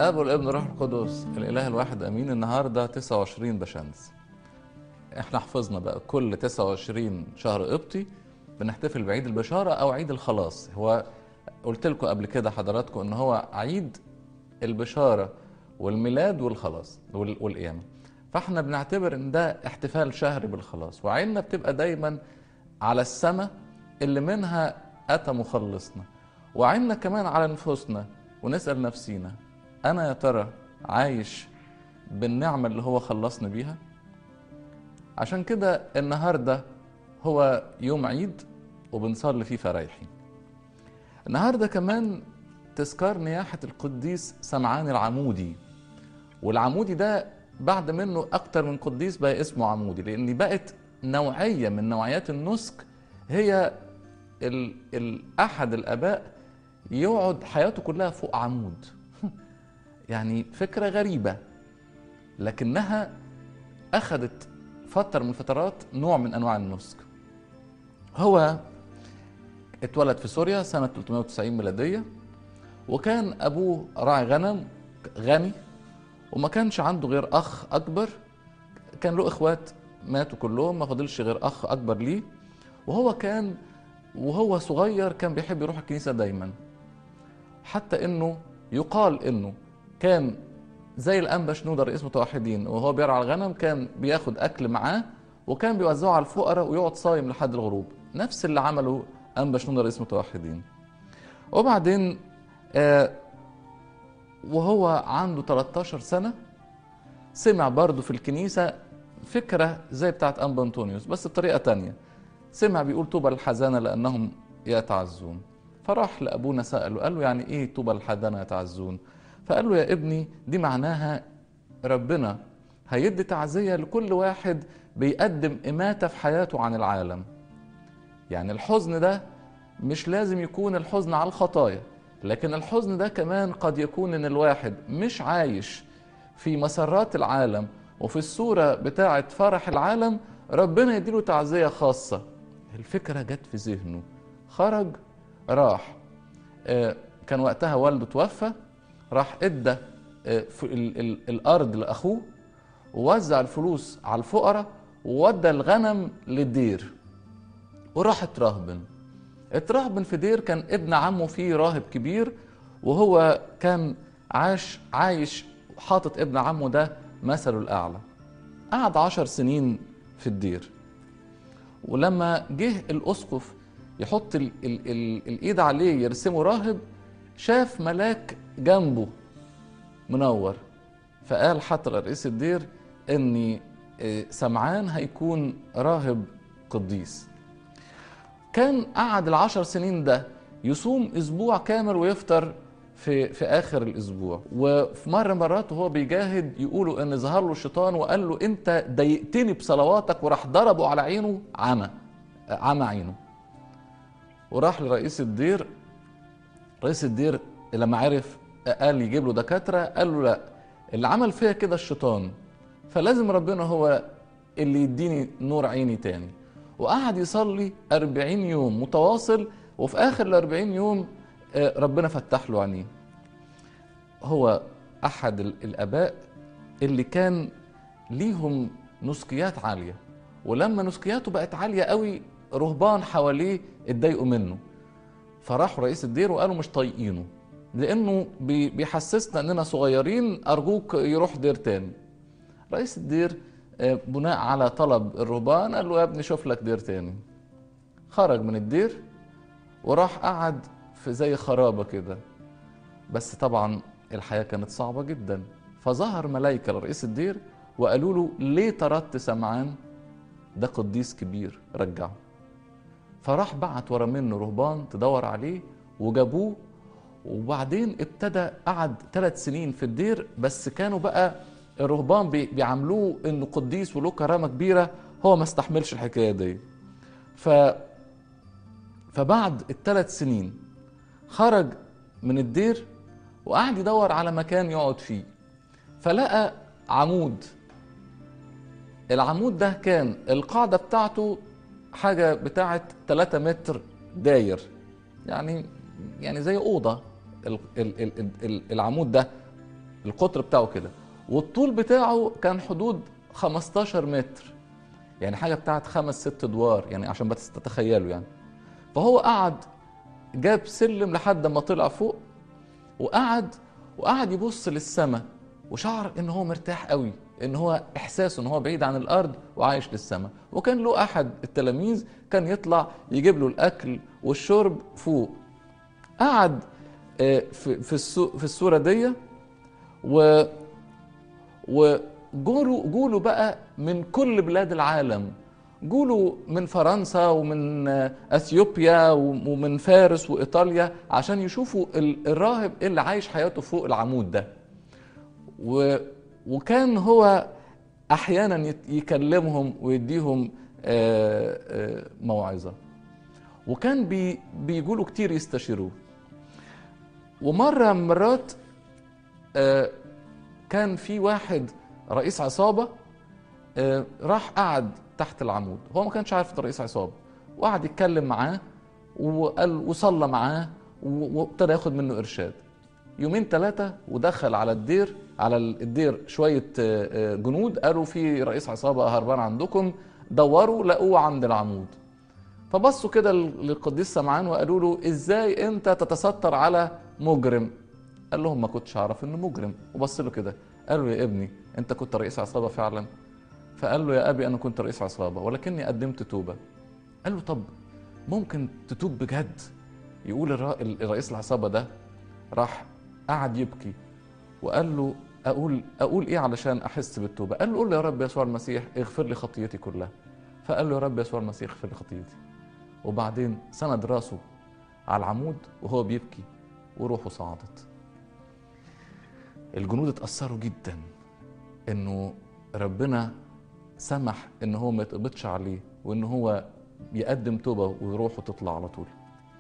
الاب والابن والروح القدس الاله الواحد امين النهارده 29 بشمس احنا حفظنا بقى كل 29 شهر قبطي بنحتفل بعيد البشاره او عيد الخلاص هو قلت لكم قبل كده حضراتكم ان هو عيد البشاره والميلاد والخلاص وال- والقيامه فاحنا بنعتبر ان ده احتفال شهري بالخلاص وعيننا بتبقى دايما على السماء اللي منها اتى مخلصنا وعيننا كمان على نفوسنا ونسال نفسينا انا يا ترى عايش بالنعمه اللي هو خلصني بيها عشان كده النهارده هو يوم عيد وبنصلي فيه فرايحين النهارده كمان تذكار نياحه القديس سمعان العمودي والعمودي ده بعد منه اكتر من قديس بقى اسمه عمودي لان بقت نوعيه من نوعيات النسك هي ال ال احد الاباء يقعد حياته كلها فوق عمود يعني فكره غريبه لكنها اخذت فتره من الفترات نوع من انواع النسك هو اتولد في سوريا سنه 390 ميلاديه وكان ابوه راعي غنم غني وما كانش عنده غير اخ اكبر كان له اخوات ماتوا كلهم ما فاضلش غير اخ اكبر ليه وهو كان وهو صغير كان بيحب يروح الكنيسه دايما حتى انه يقال انه كان زي الانبا شنودة رئيس متوحدين وهو بيرعى الغنم كان بياخد اكل معاه وكان بيوزعه على الفقراء ويقعد صايم لحد الغروب نفس اللي عمله انبا شنودة رئيس متوحدين وبعدين آه وهو عنده 13 سنة سمع برضه في الكنيسة فكرة زي بتاعت أنبا أنطونيوس بس بطريقة تانية سمع بيقول طوبى للحزانة لأنهم يتعزون فراح لأبونا سأله قال له يعني إيه طوبى للحزانة يتعزون فقال له يا ابني دي معناها ربنا هيدي تعزية لكل واحد بيقدم إماتة في حياته عن العالم يعني الحزن ده مش لازم يكون الحزن على الخطايا لكن الحزن ده كمان قد يكون ان الواحد مش عايش في مسرات العالم وفي الصورة بتاعة فرح العالم ربنا يديله تعزية خاصة الفكرة جت في ذهنه خرج راح آه، كان وقتها والده توفى راح ادى آه، في ال- ال- الارض لاخوه ووزع الفلوس على الفقراء وودى الغنم للدير وراح اترهبن اترهبن في دير كان ابن عمه فيه راهب كبير وهو كان عاش عايش حاطط ابن عمه ده مثله الأعلى قعد عشر سنين في الدير ولما جه الأسقف يحط ال ال ال الإيد عليه يرسمه راهب شاف ملاك جنبه منور فقال حتى رئيس الدير ان آه، سمعان هيكون راهب قديس كان قعد العشر سنين ده يصوم اسبوع كامل ويفطر في في اخر الاسبوع وفي مره مرات وهو بيجاهد يقولوا ان ظهر له الشيطان وقال له انت ضايقتني بصلواتك وراح ضربه على عينه عمى عمى عينه وراح لرئيس الدير رئيس الدير لما عرف قال يجيب له دكاتره قال له لا اللي عمل فيا كده الشيطان فلازم ربنا هو اللي يديني نور عيني تاني وقعد يصلي أربعين يوم متواصل وفي آخر الأربعين يوم آه، ربنا فتح له عينيه هو أحد ال- الآباء اللي كان ليهم نسكيات عالية ولما نسكياته بقت عالية قوي رهبان حواليه اتضايقوا منه فراحوا رئيس الدير وقالوا مش طايقينه لانه بي- بيحسسنا اننا صغيرين ارجوك يروح دير تاني رئيس الدير آه، بناء على طلب الرهبان قال له يا ابني شوف لك دير تاني خرج من الدير وراح قعد في زي خرابة كده بس طبعا الحياة كانت صعبة جدا فظهر ملايكة لرئيس الدير وقالوا له ليه طردت سمعان ده قديس كبير رجعه فراح بعت ورا منه رهبان تدور عليه وجابوه وبعدين ابتدى قعد ثلاث سنين في الدير بس كانوا بقى الرهبان بي- بيعاملوه انه قديس وله كرامه كبيره هو ما استحملش الحكايه دي ف فبعد الثلاث سنين خرج من الدير وقعد يدور على مكان يقعد فيه فلقى عمود العمود ده كان القاعده بتاعته حاجه بتاعه 3 متر داير يعني يعني زي اوضه ال- ال- ال- ال- العمود ده القطر بتاعه كده والطول بتاعه كان حدود 15 متر يعني حاجه بتاعت خمس ست ادوار يعني عشان بس تتخيلوا يعني فهو قعد جاب سلم لحد ما طلع فوق وقعد وقعد يبص للسماء وشعر ان هو مرتاح قوي ان هو احساسه ان هو بعيد عن الارض وعايش للسماء وكان له احد التلاميذ كان يطلع يجيب له الاكل والشرب فوق قعد آه، في في السو- في الصوره دي و وجوله جوله بقى من كل بلاد العالم جوله من فرنسا ومن آه، اثيوبيا ومن فارس وايطاليا عشان يشوفوا ال- الراهب اللي عايش حياته فوق العمود ده و وكان هو احيانا يت- يكلمهم ويديهم آه، آه، موعظه وكان بي بيقولوا كتير يستشيروه ومره من مرات آه، كان في واحد رئيس عصابه آه، راح قعد تحت العمود هو ما كانش عارف ده رئيس عصابه وقعد يتكلم معاه وقال وصلى معاه و- وابتدى ياخد منه ارشاد يومين ثلاثة ودخل على الدير على الدير شوية آه، آه، جنود قالوا في رئيس عصابة هربان عندكم دوروا لقوه عند العمود فبصوا كده للقديس سمعان وقالوا له ازاي انت تتستر على مجرم قال لهم ما كنتش اعرف انه مجرم وبص له كده قال له يا ابني انت كنت رئيس عصابة فعلا فقال له يا ابي انا كنت رئيس عصابة ولكني قدمت توبة قال له طب ممكن تتوب بجد يقول الر- الرئيس العصابة ده راح قعد يبكي وقال له اقول اقول ايه علشان احس بالتوبه قال له قول له يا رب يسوع المسيح اغفر لي خطيتي كلها فقال له يا رب يسوع المسيح اغفر لي خطيتي وبعدين سند راسه على العمود وهو بيبكي وروحه صعدت الجنود اتأثروا جدا انه ربنا سمح ان هو ما يتقبضش عليه وان هو يقدم توبه وروحه تطلع على طول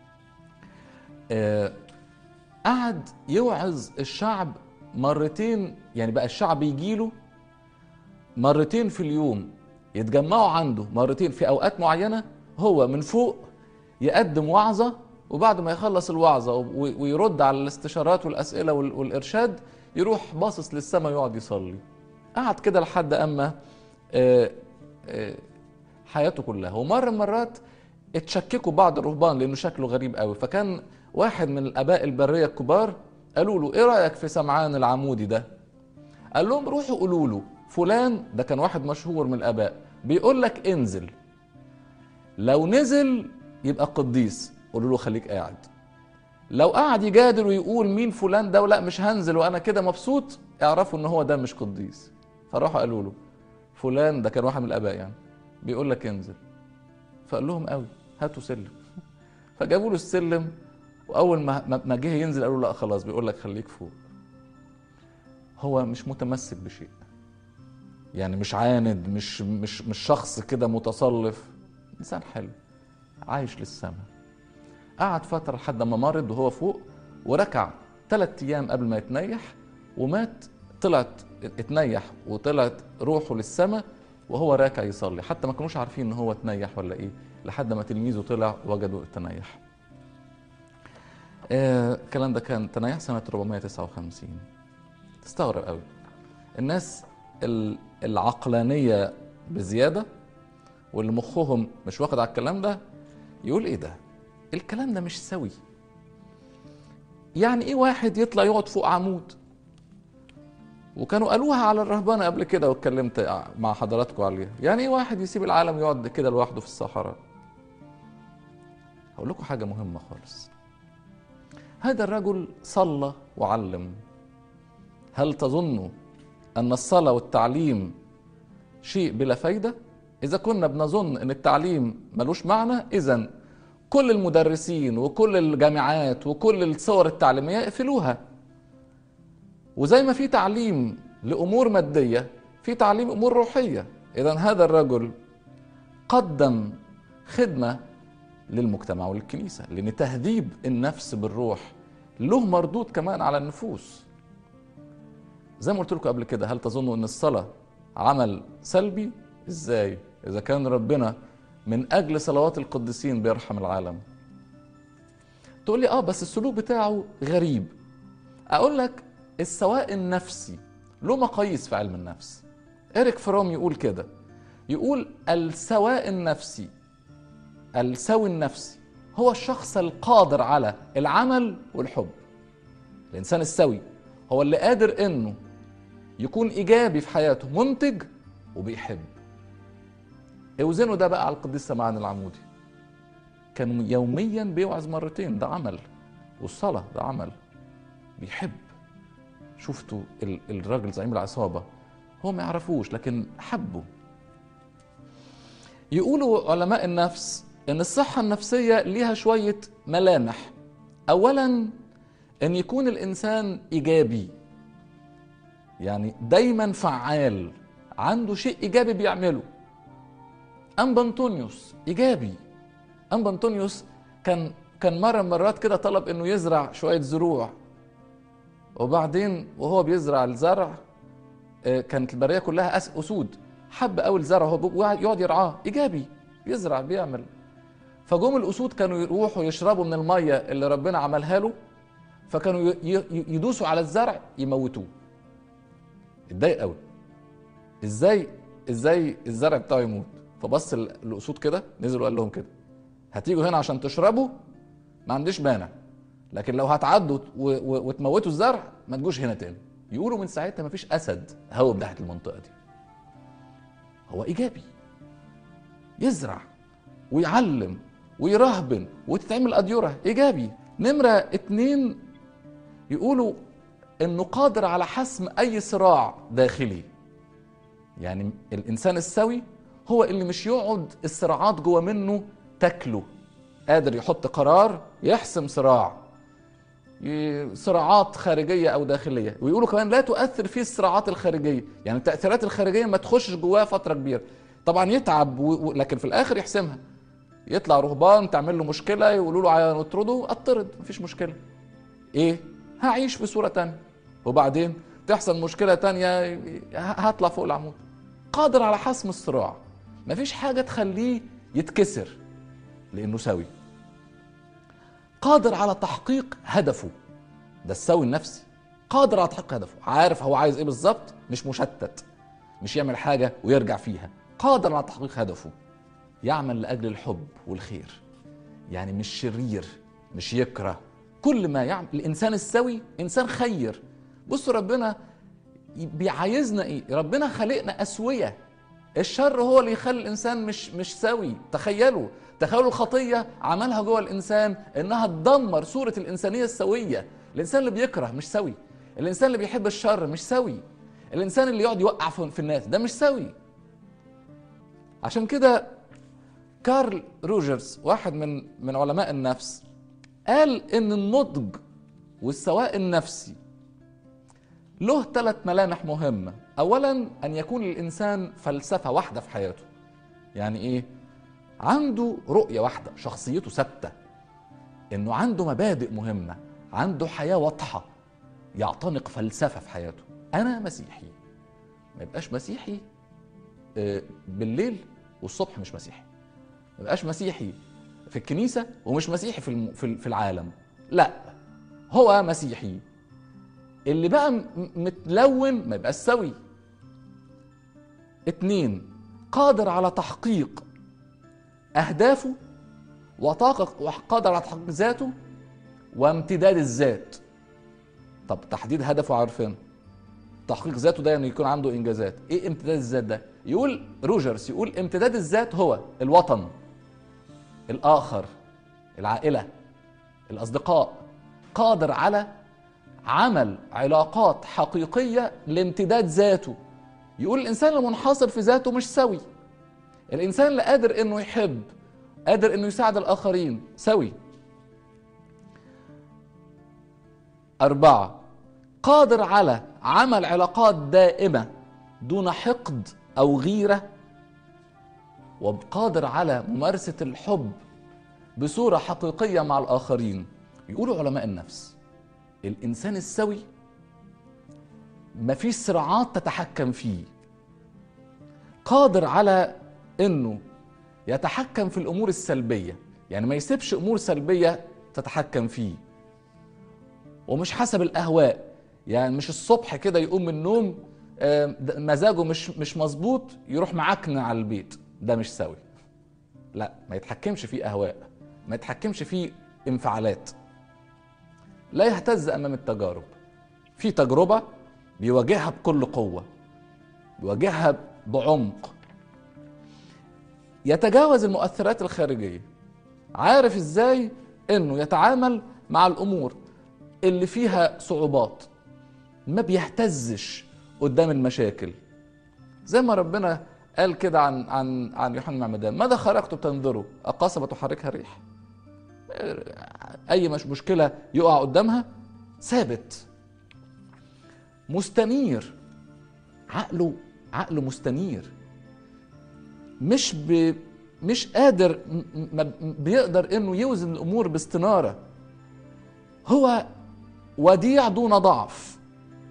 آه، قعد يوعظ الشعب مرتين يعني بقى الشعب يجيله مرتين في اليوم يتجمعوا عنده مرتين في اوقات معينه هو من فوق يقدم وعظه وبعد ما يخلص الوعظه و- ويرد على الاستشارات والاسئله وال- والارشاد يروح باصص للسماء يقعد يصلي قعد كده لحد اما آه، آه، حياته كلها ومره من مرات اتشككوا بعض الرهبان لانه شكله غريب قوي فكان واحد من الاباء البريه الكبار قالوا له ايه رايك في سمعان العمودي ده قال لهم روحوا قولوا له فلان ده كان واحد مشهور من الاباء بيقول لك انزل لو نزل يبقى قديس قولوا له خليك قاعد لو قعد يجادل ويقول مين فلان ده ولا مش هنزل وانا كده مبسوط اعرفوا ان هو ده مش قديس فراحوا قالوا له فلان ده كان واحد من الاباء يعني بيقول لك انزل فقال لهم قوي هاتوا سلم فجابوا له السلم واول ما ما- ما جه ينزل قالوا له لا خلاص بيقول لك خليك فوق هو مش متمسك بشيء يعني مش عاند مش مش مش شخص كده متصلف انسان حلو عايش للسماء قعد فتره لحد ما مرض وهو فوق وركع ثلاث ايام قبل ما يتنيح ومات طلعت اتنيح وطلعت روحه للسماء وهو راكع يصلي حتى ما كانوش عارفين ان هو اتنيح ولا ايه لحد ما تلميذه طلع وجدوا التنيح آه، الكلام ده كان تنيح سنة 459 تستغرب قوي الناس ال- العقلانية بزيادة واللي مخهم مش واخد على الكلام ده يقول ايه ده الكلام ده مش سوي يعني ايه واحد يطلع يقعد فوق عمود وكانوا قالوها على الرهبانة قبل كده واتكلمت مع حضراتكم عليها يعني ايه واحد يسيب العالم يقعد كده لوحده في الصحراء هقول لكم حاجة مهمة خالص هذا الرجل صلى وعلم هل تظنوا أن الصلاة والتعليم شيء بلا فايدة؟ إذا كنا بنظن أن التعليم ملوش معنى إذا كل المدرسين وكل الجامعات وكل الصور التعليمية اقفلوها وزي ما في تعليم لأمور مادية في تعليم أمور روحية إذا هذا الرجل قدم خدمة للمجتمع وللكنيسة لأن تهذيب النفس بالروح له مردود كمان على النفوس زي ما قلت لكم قبل كده هل تظنوا ان الصلاة عمل سلبي ازاي اذا كان ربنا من اجل صلوات القديسين بيرحم العالم تقول لي اه بس السلوك بتاعه غريب اقول لك السواء النفسي له مقاييس في علم النفس إريك فروم يقول كده يقول السواء النفسي السوي النفسي هو الشخص القادر على العمل والحب الإنسان السوي هو اللي قادر إنه يكون إيجابي في حياته منتج وبيحب اوزنوا ده بقى على القديس سمعان العمودي كان يوميا بيوعظ مرتين ده عمل والصلاة ده عمل بيحب شفتوا الراجل زعيم العصابة هو ما يعرفوش لكن حبه يقولوا علماء النفس ان الصحة النفسية ليها شوية ملامح اولا ان يكون الانسان ايجابي يعني دايما فعال عنده شيء ايجابي بيعمله انبا انطونيوس ايجابي انبا انطونيوس كان كان مره من مرات كده طلب انه يزرع شويه زروع وبعدين وهو بيزرع الزرع آه، كانت البريه كلها اسود حب قوي الزرع هو يقعد يرعاه ايجابي يزرع بيعمل فجم الاسود كانوا يروحوا يشربوا من الميه اللي ربنا عملها له فكانوا يدوسوا على الزرع يموتوه اتضايق قوي ازاي ازاي الزرع بتاعه يموت فبص الاسود كده نزل وقال لهم كده هتيجوا هنا عشان تشربوا ما عنديش مانع لكن لو هتعدوا وتموتوا الزرع ما تجوش هنا تاني يقولوا من ساعتها ما فيش اسد هوب ناحيه المنطقه دي هو ايجابي يزرع ويعلم ويرهبن وتتعمل اديره ايجابي نمره اتنين يقولوا انه قادر على حسم اي صراع داخلي يعني الانسان السوي هو اللي مش يقعد الصراعات جوه منه تاكله قادر يحط قرار يحسم صراع صراعات خارجية أو داخلية ويقولوا كمان لا تؤثر فيه الصراعات الخارجية يعني التأثيرات الخارجية ما تخشش جواه فترة كبيرة طبعا يتعب و... لكن في الآخر يحسمها يطلع رهبان تعمل له مشكلة يقولوا له عايز نطرده اطرد مفيش مشكلة ايه هعيش في صورة تانية وبعدين تحصل مشكلة تانية هطلع فوق العمود قادر على حسم الصراع مفيش حاجة تخليه يتكسر لأنه سوي قادر على تحقيق هدفه ده السوي النفسي قادر على تحقيق هدفه عارف هو عايز ايه بالظبط مش مشتت مش يعمل حاجة ويرجع فيها قادر على تحقيق هدفه يعمل لأجل الحب والخير يعني مش شرير مش يكره كل ما يعمل الإنسان السوي إنسان خير بصوا ربنا بيعايزنا ايه ربنا خلقنا اسويه الشر هو اللي يخلي الانسان مش مش سوي تخيلوا تخيلوا الخطيه عملها جوه الانسان انها تدمر صوره الانسانيه السويه الانسان اللي بيكره مش سوي الانسان اللي بيحب الشر مش سوي الانسان اللي يقعد يوقع في الناس ده مش سوي عشان كده كارل روجرز واحد من من علماء النفس قال ان النضج والسواء النفسي له ثلاث ملامح مهمة أولا أن يكون الإنسان فلسفة واحدة في حياته يعني إيه؟ عنده رؤية واحدة شخصيته ثابتة إنه عنده مبادئ مهمة عنده حياة واضحة يعتنق فلسفة في حياته أنا مسيحي ما يبقاش مسيحي آه، بالليل والصبح مش مسيحي ما يبقاش مسيحي في الكنيسة ومش مسيحي في في العالم لا هو مسيحي اللي بقى متلون ما يبقاش سوي اتنين قادر على تحقيق اهدافه وطاقة وقادر على تحقيق ذاته وامتداد الذات طب تحديد هدفه عارفين تحقيق ذاته ده يعني يكون عنده انجازات ايه امتداد الذات ده يقول روجرز يقول امتداد الذات هو الوطن الاخر العائله الاصدقاء قادر على عمل علاقات حقيقية لامتداد ذاته يقول الإنسان المنحصر في ذاته مش سوي الإنسان اللي قادر إنه يحب قادر إنه يساعد الآخرين سوي أربعة قادر على عمل علاقات دائمة دون حقد أو غيرة وقادر على ممارسة الحب بصورة حقيقية مع الآخرين يقولوا علماء النفس الانسان السوي مفيش صراعات تتحكم فيه قادر على انه يتحكم في الامور السلبيه يعني ما يسيبش امور سلبيه تتحكم فيه ومش حسب الاهواء يعني مش الصبح كده يقوم من النوم آه، ده مزاجه مش مش مظبوط يروح معكن على البيت ده مش سوي لا ما يتحكمش فيه اهواء ما يتحكمش فيه انفعالات لا يهتز امام التجارب في تجربه بيواجهها بكل قوه بيواجهها بعمق يتجاوز المؤثرات الخارجيه عارف ازاي انه يتعامل مع الامور اللي فيها صعوبات ما بيهتزش قدام المشاكل زي ما ربنا قال كده عن عن عن يوحنا المعمدان ماذا خرجت بتنظروا القصبة تحركها ريح اي مش مشكله يقع قدامها ثابت مستنير عقله عقله مستنير مش ب مش قادر م- م- بيقدر انه يوزن الامور باستناره هو وديع دون ضعف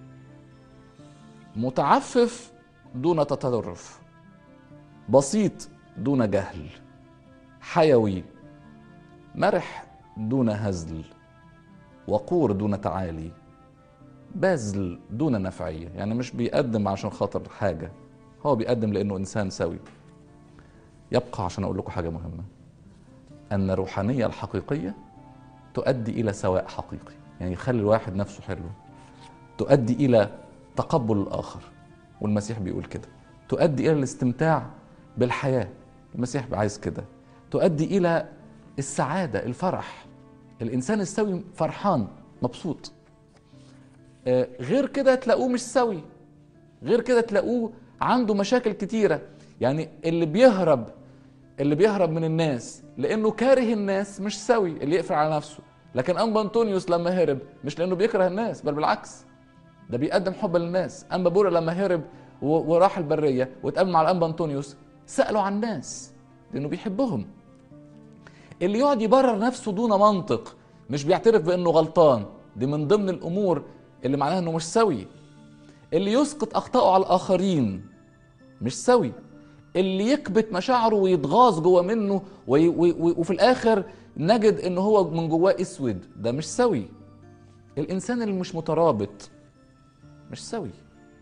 متعفف دون تطرف بسيط دون جهل حيوي مرح دون هزل وقور دون تعالي باذل دون نفعيه يعني مش بيقدم عشان خاطر حاجه هو بيقدم لانه انسان سوي يبقى عشان اقول لكم حاجه مهمه ان الروحانيه الحقيقيه تؤدي الى سواء حقيقي يعني يخلي الواحد نفسه حلو تؤدي الى تقبل الاخر والمسيح بيقول كده تؤدي الى الاستمتاع بالحياه المسيح عايز كده تؤدي الى السعاده الفرح الانسان السوي فرحان مبسوط آه، غير كده تلاقوه مش سوي غير كده تلاقوه عنده مشاكل كتيره يعني اللي بيهرب اللي بيهرب من الناس لانه كاره الناس مش سوي اللي يقفل على نفسه لكن انبا انطونيوس لما هرب مش لانه بيكره الناس بل بالعكس ده بيقدم حب للناس انبا بورا لما هرب و- وراح البريه واتقابل مع الانبا انطونيوس سالوا عن الناس لانه بيحبهم اللي يقعد يبرر نفسه دون منطق مش بيعترف بانه غلطان دي من ضمن الامور اللي معناها انه مش سوي اللي يسقط اخطائه على الاخرين مش سوي اللي يكبت مشاعره ويتغاظ جوه منه وي وي وي وفي الاخر نجد ان هو من جواه اسود ده مش سوي الانسان اللي مش مترابط مش سوي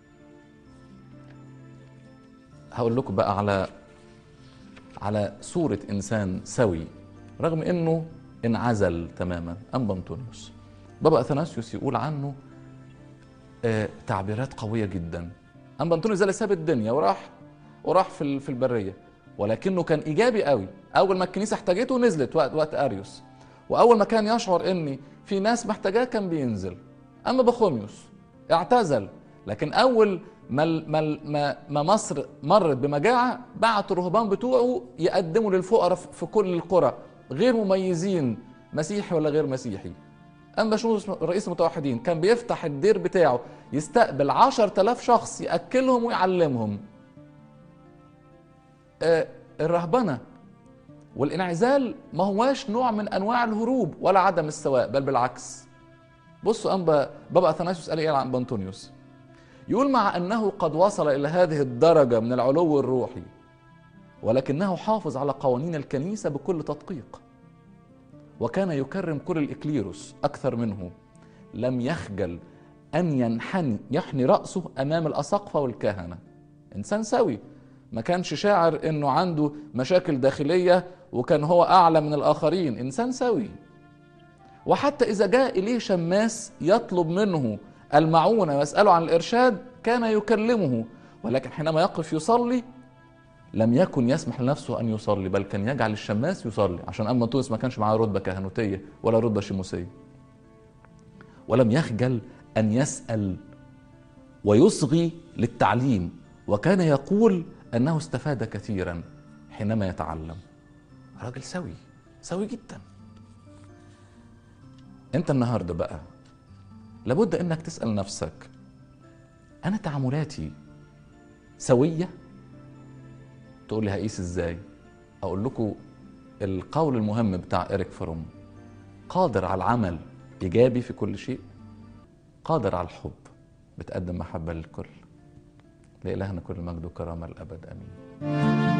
هقول لكم بقى على على صورة إنسان سوي رغم إنه انعزل تماما أنبا أنطونيوس بابا أثناسيوس يقول عنه آه تعبيرات قوية جدا أنبا أنطونيوس ده اللي ساب الدنيا وراح وراح في ال- في البرية ولكنه كان إيجابي قوي أول ما الكنيسة احتاجته نزلت وقت وقت أريوس وأول ما كان يشعر إن في ناس محتاجاه كان بينزل أما بخوميوس اعتزل لكن أول ما ال- ما ال- ما ما مصر مرت بمجاعة بعت الرهبان بتوعه يقدموا للفقراء في في كل القرى غير مميزين مسيحي ولا غير مسيحي أما بشموس رئيس المتوحدين كان بيفتح الدير بتاعه يستقبل عشر تلاف شخص يأكلهم ويعلمهم آه، الرهبنة والانعزال ما هواش نوع من أنواع الهروب ولا عدم السواء بل بالعكس بصوا أنبا بابا أثناسيوس قال إيه عن أنبا أنطونيوس يقول مع أنه قد وصل إلى هذه الدرجة من العلو الروحي ولكنه حافظ على قوانين الكنيسة بكل تدقيق وكان يكرم كل الإكليروس أكثر منه لم يخجل أن ينحني يحني رأسه أمام الأساقفة والكهنة إنسان سوي ما كانش شاعر إنه عنده مشاكل داخلية وكان هو أعلى من الآخرين إنسان سوي وحتى إذا جاء إليه شماس يطلب منه المعونة ويسأله عن الإرشاد كان يكلمه ولكن حينما يقف يصلي لم يكن يسمح لنفسه أن يصلي بل كان يجعل الشماس يصلي عشان أما تونس ما كانش معاه رتبة كهنوتية ولا رتبة شموسية ولم يخجل أن يسأل ويصغي للتعليم وكان يقول أنه استفاد كثيرا حينما يتعلم راجل سوي سوي جدا انت النهارده بقى لابد انك تسال نفسك انا تعاملاتي سويه تقول لي هقيس ازاي اقول لكم القول المهم بتاع إريك فروم قادر على العمل ايجابي في كل شيء قادر على الحب بتقدم محبه للكل لإلهنا كل المجد والكرامه الابد امين